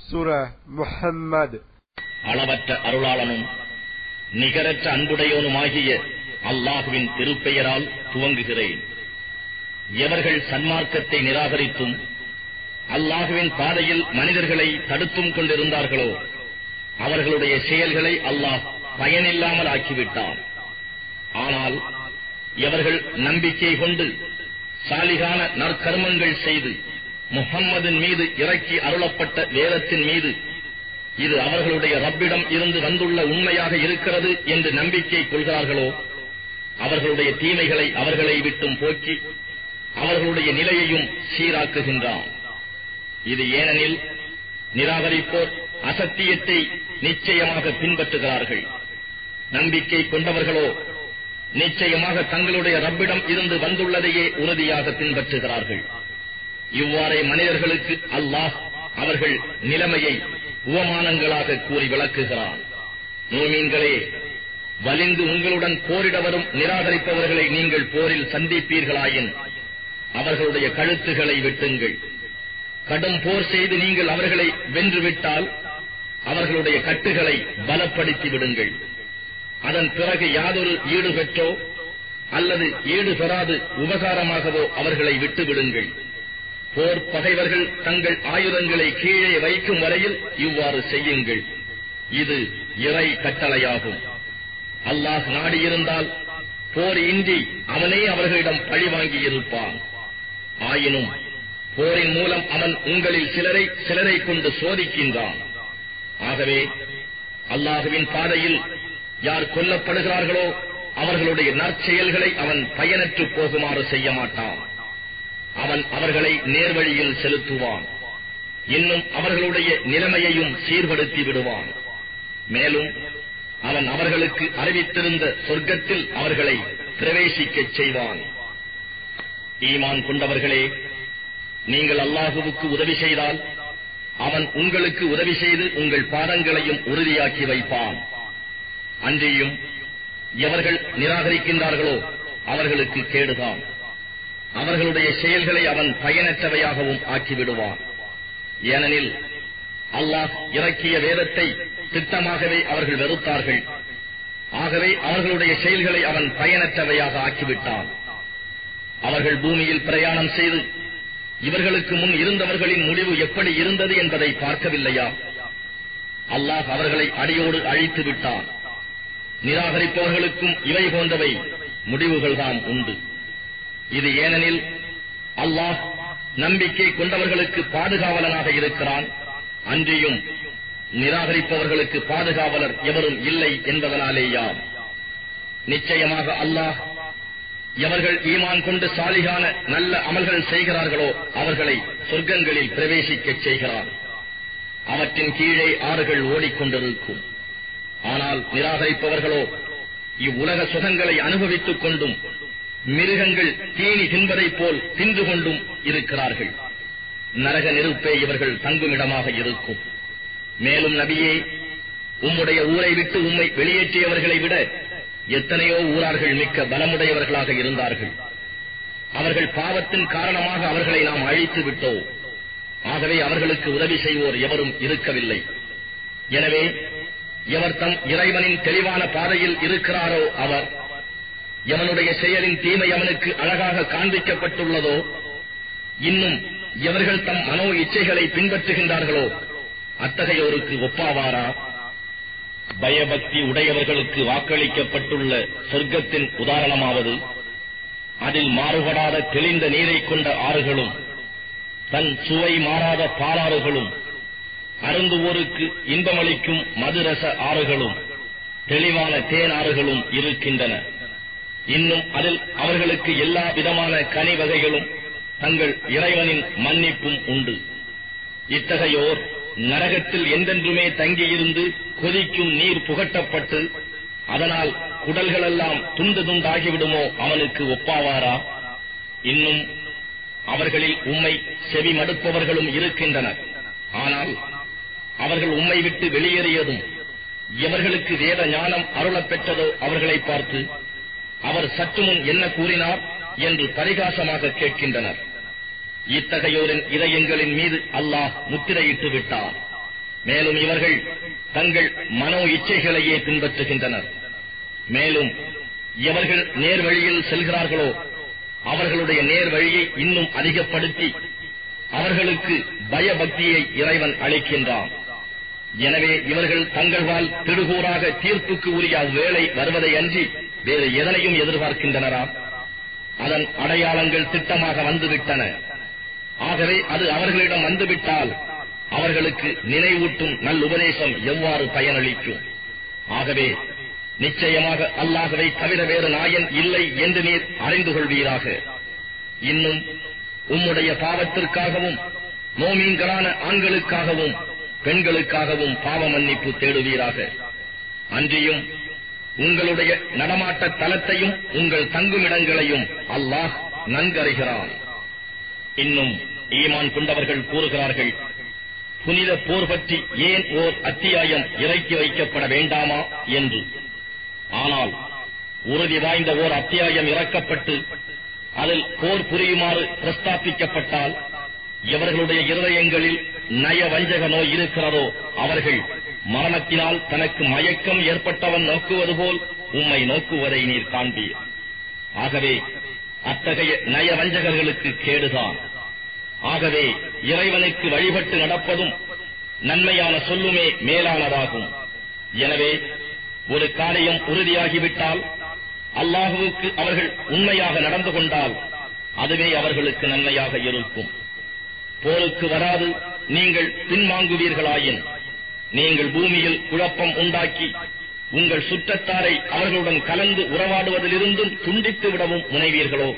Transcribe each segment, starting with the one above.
Surah Muhammad அளவற்ற அருளாளனும் நிகரற்ற அன்புடையோனுமாகிய அல்லாஹுவின் திருப்பெயரால் துவங்குகிறேன் எவர்கள் சன்மார்க்கத்தை நிராகரித்தும் அல்லாஹுவின் பாதையில் மனிதர்களை தடுத்தும் கொண்டிருந்தார்களோ அவர்களுடைய செயல்களை அல்லாஹ் பயனில்லாமல் ஆக்கிவிட்டான் ஆனால் எவர்கள் நம்பிக்கை கொண்டு சாலிகான நற்கர்மங்கள் செய்து முஹம்மதின் மீது இறக்கி அருளப்பட்ட வேதத்தின் மீது இது அவர்களுடைய ரப்பிடம் இருந்து வந்துள்ள உண்மையாக இருக்கிறது என்று நம்பிக்கை கொள்கிறார்களோ அவர்களுடைய தீமைகளை அவர்களை விட்டும் போக்கி அவர்களுடைய நிலையையும் சீராக்குகின்றான் இது ஏனெனில் நிராகரிப்போர் அசத்தியத்தை நிச்சயமாக பின்பற்றுகிறார்கள் நம்பிக்கை கொண்டவர்களோ நிச்சயமாக தங்களுடைய ரப்பிடம் இருந்து வந்துள்ளதையே உறுதியாக பின்பற்றுகிறார்கள் இவ்வாறே மனிதர்களுக்கு அல்லாஹ் அவர்கள் நிலைமையை உவமானங்களாக கூறி விளக்குகிறான் நோமீன்களே வலிந்து உங்களுடன் போரிட வரும் நிராகரிப்பவர்களை நீங்கள் போரில் சந்திப்பீர்களாயின் அவர்களுடைய கழுத்துகளை வெட்டுங்கள் கடும் போர் செய்து நீங்கள் அவர்களை வென்றுவிட்டால் அவர்களுடைய கட்டுகளை பலப்படுத்தி விடுங்கள் அதன் பிறகு யாதொரு ஈடு பெற்றோ அல்லது ஈடு பெறாது உபகாரமாகவோ அவர்களை விட்டுவிடுங்கள் போர் பகைவர்கள் தங்கள் ஆயுதங்களை கீழே வைக்கும் வரையில் இவ்வாறு செய்யுங்கள் இது இறை கட்டளையாகும் அல்லாஹ் நாடியிருந்தால் போர் இன்றி அவனே அவர்களிடம் பழிவாங்கி இருப்பான் ஆயினும் போரின் மூலம் அவன் உங்களில் சிலரை சிலரை கொண்டு சோதிக்கின்றான் ஆகவே அல்லாஹுவின் பாதையில் யார் கொல்லப்படுகிறார்களோ அவர்களுடைய நற்செயல்களை அவன் பயனற்று போகுமாறு செய்ய மாட்டான் அவன் அவர்களை நேர்வழியில் செலுத்துவான் இன்னும் அவர்களுடைய நிலைமையையும் சீர்படுத்தி விடுவான் மேலும் அவன் அவர்களுக்கு அறிவித்திருந்த சொர்க்கத்தில் அவர்களை பிரவேசிக்கச் செய்வான் ஈமான் கொண்டவர்களே நீங்கள் அல்லாஹுவுக்கு உதவி செய்தால் அவன் உங்களுக்கு உதவி செய்து உங்கள் பாதங்களையும் உறுதியாக்கி வைப்பான் அன்றியும் எவர்கள் நிராகரிக்கின்றார்களோ அவர்களுக்கு கேடுதான் அவர்களுடைய செயல்களை அவன் பயனற்றவையாகவும் ஆக்கிவிடுவான் ஏனெனில் அல்லாஹ் இறக்கிய வேதத்தை திட்டமாகவே அவர்கள் வெறுத்தார்கள் ஆகவே அவர்களுடைய செயல்களை அவன் பயனற்றவையாக ஆக்கிவிட்டான் அவர்கள் பூமியில் பிரயாணம் செய்து இவர்களுக்கு முன் இருந்தவர்களின் முடிவு எப்படி இருந்தது என்பதை பார்க்கவில்லையா அல்லாஹ் அவர்களை அடியோடு அழித்து விட்டான் நிராகரிப்பவர்களுக்கும் இவை போன்றவை முடிவுகள்தாம் உண்டு இது ஏனெனில் அல்லாஹ் நம்பிக்கை கொண்டவர்களுக்கு பாதுகாவலனாக இருக்கிறான் அன்றியும் நிராகரிப்பவர்களுக்கு பாதுகாவலர் எவரும் இல்லை என்பதனாலேயாம் நிச்சயமாக அல்லாஹ் எவர்கள் ஈமான் கொண்டு சாலிகான நல்ல அமல்கள் செய்கிறார்களோ அவர்களை சொர்க்கங்களில் பிரவேசிக்கச் செய்கிறார் அவற்றின் கீழே ஆறுகள் ஓடிக்கொண்டிருக்கும் ஆனால் நிராகரிப்பவர்களோ இவ்வுலக சுகங்களை அனுபவித்துக் கொண்டும் மிருகங்கள் தீனி தின்பதைப் போல் தின்று கொண்டும் இருக்கிறார்கள் நரக நெருப்பே இவர்கள் தங்குமிடமாக இருக்கும் மேலும் நபியே உம்முடைய ஊரை விட்டு உம்மை வெளியேற்றியவர்களை விட எத்தனையோ ஊரார்கள் மிக்க பலமுடையவர்களாக இருந்தார்கள் அவர்கள் பாவத்தின் காரணமாக அவர்களை நாம் அழித்து விட்டோம் ஆகவே அவர்களுக்கு உதவி செய்வோர் எவரும் இருக்கவில்லை எனவே எவர் தம் இறைவனின் தெளிவான பாதையில் இருக்கிறாரோ அவர் எவனுடைய செயலின் தீமை அவனுக்கு அழகாக காண்பிக்கப்பட்டுள்ளதோ இன்னும் எவர்கள் தம் மனோ இச்சைகளை பின்பற்றுகின்றார்களோ அத்தகையோருக்கு ஒப்பாவாரா பயபக்தி உடையவர்களுக்கு வாக்களிக்கப்பட்டுள்ள சொர்க்கத்தின் உதாரணமாவது அதில் மாறுபடாத தெளிந்த நீரை கொண்ட ஆறுகளும் தன் சுவை மாறாத பாலாறுகளும் அருந்துவோருக்கு இன்பமளிக்கும் மதுரச ஆறுகளும் தெளிவான தேன் ஆறுகளும் இருக்கின்றன இன்னும் அதில் அவர்களுக்கு எல்லா விதமான கனி வகைகளும் தங்கள் இறைவனின் மன்னிப்பும் உண்டு இத்தகையோர் நரகத்தில் என்றென்றுமே தங்கியிருந்து கொதிக்கும் நீர் புகட்டப்பட்டு அதனால் குடல்களெல்லாம் துண்டு துண்டாகிவிடுமோ அவனுக்கு ஒப்பாவாரா இன்னும் அவர்களில் உம்மை செவி மடுப்பவர்களும் இருக்கின்றனர் ஆனால் அவர்கள் உம்மை விட்டு வெளியேறியதும் எவர்களுக்கு வேத ஞானம் அருளப் பெற்றதோ அவர்களை பார்த்து அவர் சற்று முன் என்ன கூறினார் என்று பரிகாசமாக கேட்கின்றனர் இத்தகையோரின் இதயங்களின் மீது அல்லாஹ் முத்திரையிட்டு விட்டார் மேலும் இவர்கள் தங்கள் மனோ இச்சைகளையே பின்பற்றுகின்றனர் மேலும் எவர்கள் நேர் வழியில் செல்கிறார்களோ அவர்களுடைய நேர் வழியை இன்னும் அதிகப்படுத்தி அவர்களுக்கு பயபக்தியை இறைவன் அளிக்கின்றான் எனவே இவர்கள் தங்கள்வால் திடுகூறாக தீர்ப்புக்கு உரிய அவ்வேளை வருவதை அன்றி வேறு எதனையும் எதிர்பார்க்கின்றனரா அதன் அடையாளங்கள் திட்டமாக வந்துவிட்டன ஆகவே அது அவர்களிடம் வந்துவிட்டால் அவர்களுக்கு நினைவூட்டும் நல்லுபதேசம் எவ்வாறு பயனளிக்கும் ஆகவே நிச்சயமாக அல்லாஹவை தவிர வேறு நாயன் இல்லை என்று நீர் அறிந்து கொள்வீராக இன்னும் உம்முடைய பாவத்திற்காகவும் மோமீன்களான ஆண்களுக்காகவும் பெண்களுக்காகவும் பாவ மன்னிப்பு தேடுவீராக அன்றியும் உங்களுடைய நடமாட்ட தலத்தையும் உங்கள் தங்குமிடங்களையும் அல்லாஹ் நன்கறிகிறான் இன்னும் ஈமான் கொண்டவர்கள் கூறுகிறார்கள் புனித போர் பற்றி ஏன் ஓர் அத்தியாயம் இறக்கி வைக்கப்பட வேண்டாமா என்று ஆனால் உறுதி வாய்ந்த ஓர் அத்தியாயம் இறக்கப்பட்டு அதில் போர் புரியுமாறு பிரஸ்தாபிக்கப்பட்டால் எவர்களுடைய இருதயங்களில் நய வஞ்சக நோய் இருக்கிறதோ அவர்கள் மரணத்தினால் தனக்கு மயக்கம் ஏற்பட்டவன் நோக்குவது போல் உம்மை நோக்குவதை நீர் காண்பீர் ஆகவே அத்தகைய நய வஞ்சகர்களுக்கு கேடுதான் ஆகவே இறைவனுக்கு வழிபட்டு நடப்பதும் நன்மையான சொல்லுமே மேலானதாகும் எனவே ஒரு காரியம் உறுதியாகிவிட்டால் அல்லாஹுவுக்கு அவர்கள் உண்மையாக நடந்து கொண்டால் அதுவே அவர்களுக்கு நன்மையாக இருக்கும் போருக்கு வராது நீங்கள் பின்வாங்குவீர்களாயின் நீங்கள் பூமியில் குழப்பம் உண்டாக்கி உங்கள் சுற்றத்தாரை அவர்களுடன் கலந்து உறவாடுவதிலிருந்தும் துண்டித்து விடவும் முனைவீர்களோ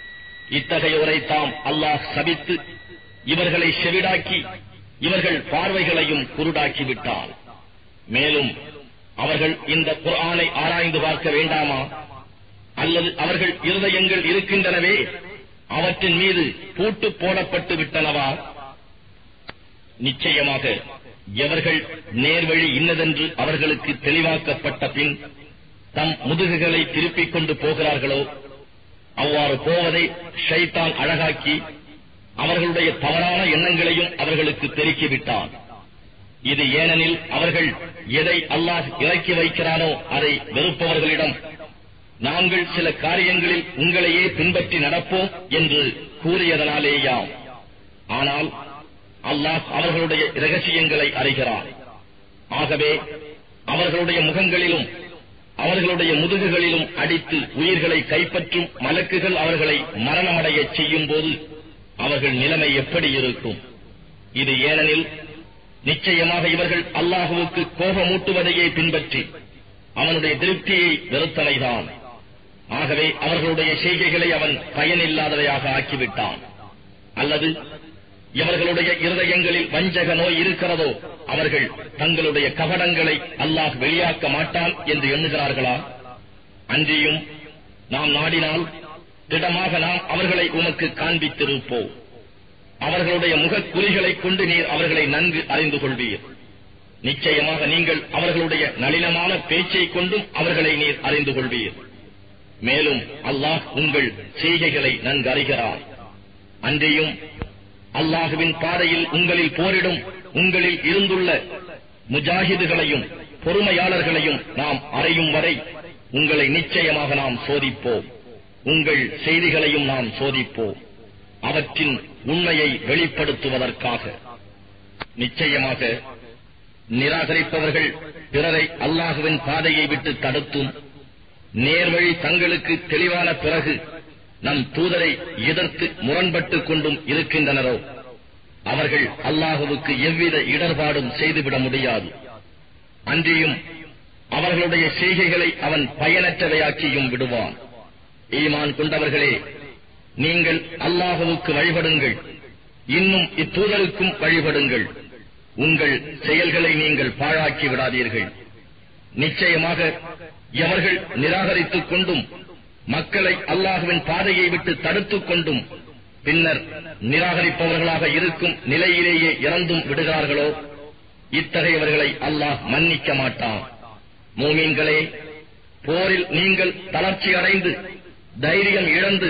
இத்தகையோரை தாம் அல்லாஹ் சபித்து இவர்களை செவிடாக்கி இவர்கள் பார்வைகளையும் குருடாக்கி விட்டார் மேலும் அவர்கள் இந்த குர்ஆனை ஆராய்ந்து பார்க்க வேண்டாமா அல்லது அவர்கள் இருதயங்கள் இருக்கின்றனவே அவற்றின் மீது பூட்டு போடப்பட்டு விட்டனவா நிச்சயமாக எவர்கள் நேர்வழி இன்னதென்று அவர்களுக்கு தெளிவாக்கப்பட்ட பின் தம் முதுகுகளை திருப்பிக் கொண்டு போகிறார்களோ அவ்வாறு போவதை ஷைத்தான் அழகாக்கி அவர்களுடைய தவறான எண்ணங்களையும் அவர்களுக்கு பெருக்கிவிட்டான் இது ஏனெனில் அவர்கள் எதை அல்லாஹ் இறக்கி வைக்கிறானோ அதை வெறுப்பவர்களிடம் நாங்கள் சில காரியங்களில் உங்களையே பின்பற்றி நடப்போம் என்று கூறியதனாலேயாம் ஆனால் அல்லாஹ் அவர்களுடைய ரகசியங்களை அறிகிறான் ஆகவே அவர்களுடைய முகங்களிலும் அவர்களுடைய முதுகுகளிலும் அடித்து உயிர்களை கைப்பற்றும் மலக்குகள் அவர்களை மரணமடையச் செய்யும் போது அவர்கள் நிலைமை எப்படி இருக்கும் இது ஏனெனில் நிச்சயமாக இவர்கள் அல்லாஹுவுக்கு கோபமூட்டுவதையே பின்பற்றி அவனுடைய திருப்தியை வெறுத்தலைதான் ஆகவே அவர்களுடைய செய்கைகளை அவன் பயனில்லாதவையாக ஆக்கிவிட்டான் அல்லது எவர்களுடைய இருதயங்களில் வஞ்சக நோய் இருக்கிறதோ அவர்கள் தங்களுடைய கபடங்களை அல்லாஹ் வெளியாக்க மாட்டான் என்று எண்ணுகிறார்களா அன்றியும் நாம் நாடினால் திடமாக நாம் அவர்களை உமக்கு காண்பித்திருப்போம் அவர்களுடைய முகக் குறிகளைக் கொண்டு நீர் அவர்களை நன்கு அறிந்து கொள்வீர் நிச்சயமாக நீங்கள் அவர்களுடைய நளினமான பேச்சைக் கொண்டும் அவர்களை நீர் அறிந்து கொள்வீர் மேலும் அல்லாஹ் உங்கள் செய்கைகளை நன்கு அறிகிறார் அன்றியும் அல்லாஹுவின் பாதையில் உங்களில் போரிடும் உங்களில் இருந்துள்ள முஜாஹிதுகளையும் பொறுமையாளர்களையும் நாம் அறையும் வரை உங்களை நிச்சயமாக நாம் சோதிப்போம் உங்கள் செய்திகளையும் நாம் சோதிப்போம் அவற்றின் உண்மையை வெளிப்படுத்துவதற்காக நிச்சயமாக நிராகரிப்பவர்கள் பிறரை அல்லாஹுவின் பாதையை விட்டு தடுத்தும் நேர்வழி தங்களுக்கு தெளிவான பிறகு நம் தூதரை எதிர்த்து முரண்பட்டுக் கொண்டும் இருக்கின்றனரோ அவர்கள் அல்லாஹுவுக்கு எவ்வித இடர்பாடும் செய்துவிட முடியாது அன்றியும் அவர்களுடைய செய்கைகளை அவன் பயனற்றவையாக்கியும் விடுவான் ஈமான் கொண்டவர்களே நீங்கள் அல்லாஹுவுக்கு வழிபடுங்கள் இன்னும் இத்தூதருக்கும் வழிபடுங்கள் உங்கள் செயல்களை நீங்கள் பாழாக்கி விடாதீர்கள் நிச்சயமாக எவர்கள் நிராகரித்துக் கொண்டும் மக்களை அல்லாஹுவின் பாதையை விட்டு தடுத்துக் கொண்டும் பின்னர் நிராகரிப்பவர்களாக இருக்கும் நிலையிலேயே இறந்தும் விடுகிறார்களோ இத்தகையவர்களை அல்லாஹ் மன்னிக்க மாட்டான் மூமீன்களே போரில் நீங்கள் தளர்ச்சி அடைந்து தைரியம் இழந்து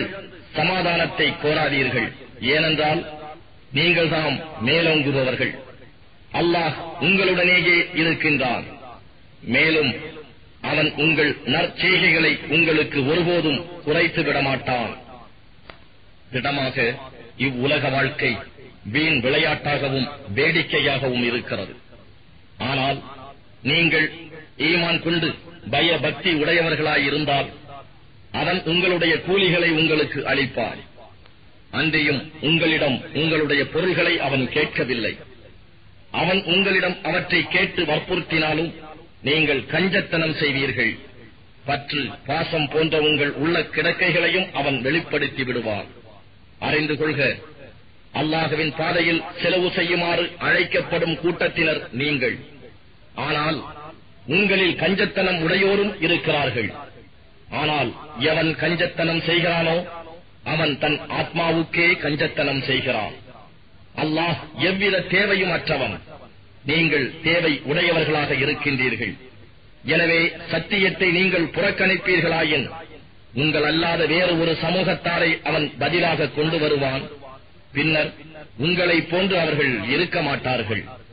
சமாதானத்தை கோராதீர்கள் ஏனென்றால் நீங்கள் தாம் மேலோங்குபவர்கள் அல்லாஹ் உங்களுடனேயே இருக்கின்றான் மேலும் அவன் உங்கள் நற்செய்கைகளை உங்களுக்கு ஒருபோதும் குறைத்து விடமாட்டான் திடமாக இவ்வுலக வாழ்க்கை வீண் விளையாட்டாகவும் வேடிக்கையாகவும் இருக்கிறது ஆனால் நீங்கள் ஈமான் கொண்டு பய பக்தி உடையவர்களாயிருந்தால் அவன் உங்களுடைய கூலிகளை உங்களுக்கு அளிப்பான் அன்றையும் உங்களிடம் உங்களுடைய பொருள்களை அவன் கேட்கவில்லை அவன் உங்களிடம் அவற்றை கேட்டு வற்புறுத்தினாலும் நீங்கள் கஞ்சத்தனம் செய்வீர்கள் பற்று பாசம் போன்ற உங்கள் உள்ள கிடக்கைகளையும் அவன் வெளிப்படுத்தி விடுவான் அறிந்து கொள்க அல்லாஹுவின் பாதையில் செலவு செய்யுமாறு அழைக்கப்படும் கூட்டத்தினர் நீங்கள் ஆனால் உங்களில் கஞ்சத்தனம் உடையோரும் இருக்கிறார்கள் ஆனால் எவன் கஞ்சத்தனம் செய்கிறானோ அவன் தன் ஆத்மாவுக்கே கஞ்சத்தனம் செய்கிறான் அல்லாஹ் எவ்வித தேவையும் அற்றவன் நீங்கள் தேவை உடையவர்களாக இருக்கின்றீர்கள் எனவே சத்தியத்தை நீங்கள் புறக்கணிப்பீர்களாயின் உங்கள் அல்லாத வேறு ஒரு சமூகத்தாரை அவன் பதிலாக கொண்டு வருவான் பின்னர் உங்களைப் போன்று அவர்கள் இருக்க மாட்டார்கள்